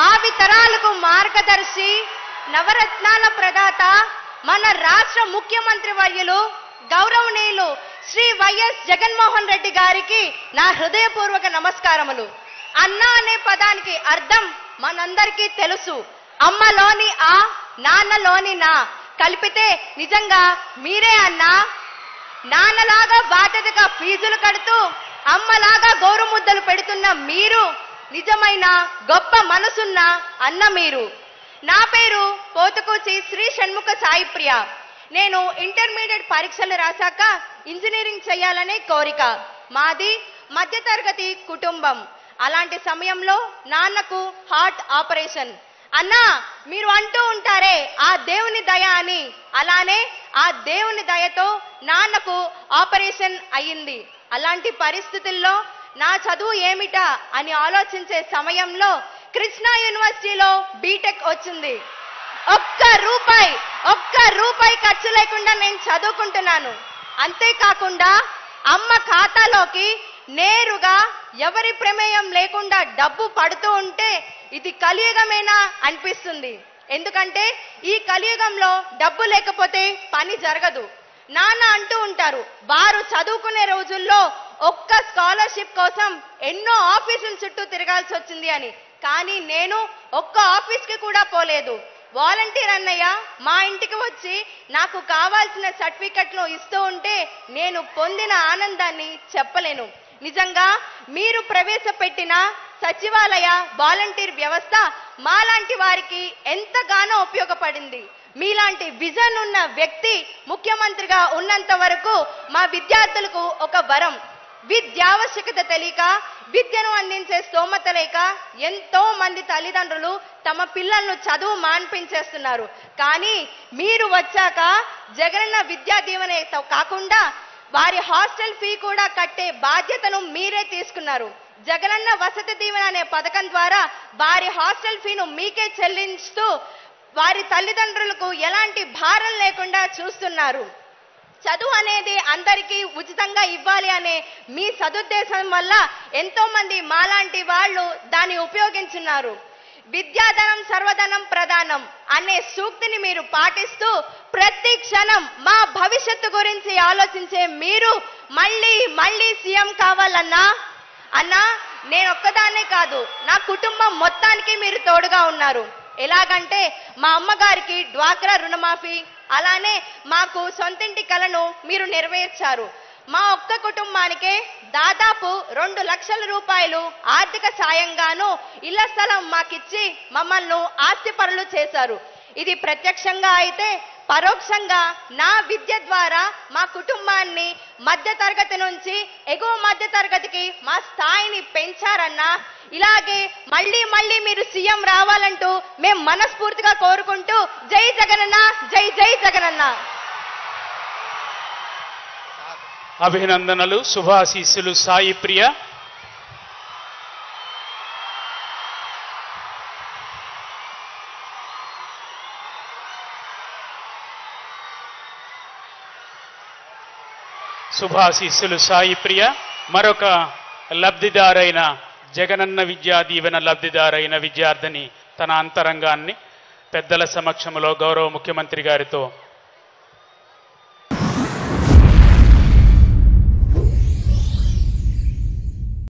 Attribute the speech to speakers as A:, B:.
A: భావి తరాలకు మార్గదర్శి నవరత్నాల ప్రదాత మన రాష్ట్ర ముఖ్యమంత్రి వర్యులు గౌరవనీయులు శ్రీ వైఎస్ జగన్మోహన్ రెడ్డి గారికి నా హృదయపూర్వక నమస్కారములు అన్న అనే పదానికి అర్థం మనందరికీ తెలుసు అమ్మలోని ఆ నాన్నలోని నా కలిపితే నిజంగా మీరే అన్నా నాన్నలాగా బాధ్యతగా ఫీజులు కడుతూ అమ్మలాగా గౌరవముద్దలు పెడుతున్న మీరు నిజమైన గొప్ప మనసున్న అన్న మీరు నా పేరు పోతుకూచి శ్రీ షణ్ముఖ సాయి ప్రియ నేను ఇంటర్మీడియట్ పరీక్షలు రాశాక ఇంజనీరింగ్ చేయాలనే కోరిక మాది మధ్యతరగతి కుటుంబం అలాంటి సమయంలో నాన్నకు హార్ట్ ఆపరేషన్ అన్నా మీరు అంటూ ఉంటారే ఆ దేవుని దయ అని అలానే ఆ దేవుని దయతో నాన్నకు ఆపరేషన్ అయ్యింది అలాంటి పరిస్థితుల్లో నా చదువు ఏమిటా అని ఆలోచించే సమయంలో కృష్ణా యూనివర్సిటీలో బీటెక్ వచ్చింది ఒక్క రూపాయి ఒక్క రూపాయి ఖర్చు లేకుండా నేను చదువుకుంటున్నాను అంతేకాకుండా అమ్మ ఖాతాలోకి నేరుగా ఎవరి ప్రమేయం లేకుండా డబ్బు పడుతూ ఉంటే ఇది కలియుగమేనా అనిపిస్తుంది ఎందుకంటే ఈ కలియుగంలో డబ్బు లేకపోతే పని జరగదు నాన్న అంటూ ఉంటారు వారు చదువుకునే రోజుల్లో ఒక్క స్కాలర్షిప్ కోసం ఎన్నో ఆఫీసుల చుట్టూ తిరగాల్సి వచ్చింది అని కానీ నేను ఒక్క ఆఫీస్కి కూడా పోలేదు వాలంటీర్ అన్నయ్య మా ఇంటికి వచ్చి నాకు కావాల్సిన సర్టిఫికెట్లు ఇస్తూ ఉంటే నేను పొందిన ఆనందాన్ని చెప్పలేను నిజంగా మీరు ప్రవేశపెట్టిన సచివాలయ వాలంటీర్ వ్యవస్థ మాలాంటి వారికి ఎంతగానో ఉపయోగపడింది మీలాంటి విజన్ ఉన్న వ్యక్తి ముఖ్యమంత్రిగా ఉన్నంత వరకు మా విద్యార్థులకు ఒక వరం విద్యావశ్యకత తెలియక విద్యను అందించే స్తోమత లేక ఎంతో మంది తల్లిదండ్రులు తమ పిల్లలను చదువు మాన్పించేస్తున్నారు కానీ మీరు వచ్చాక జగనన్న విద్యా దీవెనతో కాకుండా వారి హాస్టల్ ఫీ కూడా కట్టే బాధ్యతను మీరే తీసుకున్నారు జగనన్న వసతి దీవెన అనే పథకం ద్వారా వారి హాస్టల్ ఫీను మీకే చెల్లించుతూ వారి తల్లిదండ్రులకు ఎలాంటి భారం లేకుండా చూస్తున్నారు చదువు అనేది అందరికీ ఉచితంగా ఇవ్వాలి అనే మీ సదుద్దేశం వల్ల ఎంతో మంది మాలాంటి వాళ్ళు దాన్ని ఉపయోగించున్నారు విద్యాధనం సర్వధనం ప్రధానం అనే సూక్తిని మీరు పాటిస్తూ ప్రతి క్షణం మా భవిష్యత్తు గురించి ఆలోచించే మీరు మళ్ళీ మళ్ళీ సీఎం కావాలన్నా అన్నా నేను ఒక్కదాన్నే కాదు నా కుటుంబం మొత్తానికి మీరు తోడుగా ఉన్నారు ఎలాగంటే మా అమ్మగారికి డ్వాక్రా రుణమాఫీ అలానే మాకు సొంతింటి కలను మీరు నెరవేర్చారు మా ఒక్క కుటుంబానికే దాదాపు రెండు లక్షల రూపాయలు ఆర్థిక సాయంగాను ఇళ్ల స్థలం మాకిచ్చి మమ్మల్ని ఆస్తిపరులు చేశారు ఇది ప్రత్యక్షంగా అయితే పరోక్షంగా నా విద్య ద్వారా మా కుటుంబాన్ని మధ్య తరగతి నుంచి ఎగువ మధ్య తరగతికి మా స్థాయిని పెంచారన్నా ఇలాగే మళ్ళీ మళ్ళీ మీరు సీఎం రావాలంటూ మేము మనస్ఫూర్తిగా కోరుకుంటూ జై జగనన్న జై జై జగనన్న
B: అభినందనలు శుభాశీస్సులు సాయి ప్రియ శుభాశీస్సులు సాయి ప్రియ మరొక లబ్ధిదారైన జగనన్న విద్యా దీవెన లబ్ధిదారైన విద్యార్థిని తన అంతరంగాన్ని పెద్దల సమక్షంలో గౌరవ ముఖ్యమంత్రి గారితో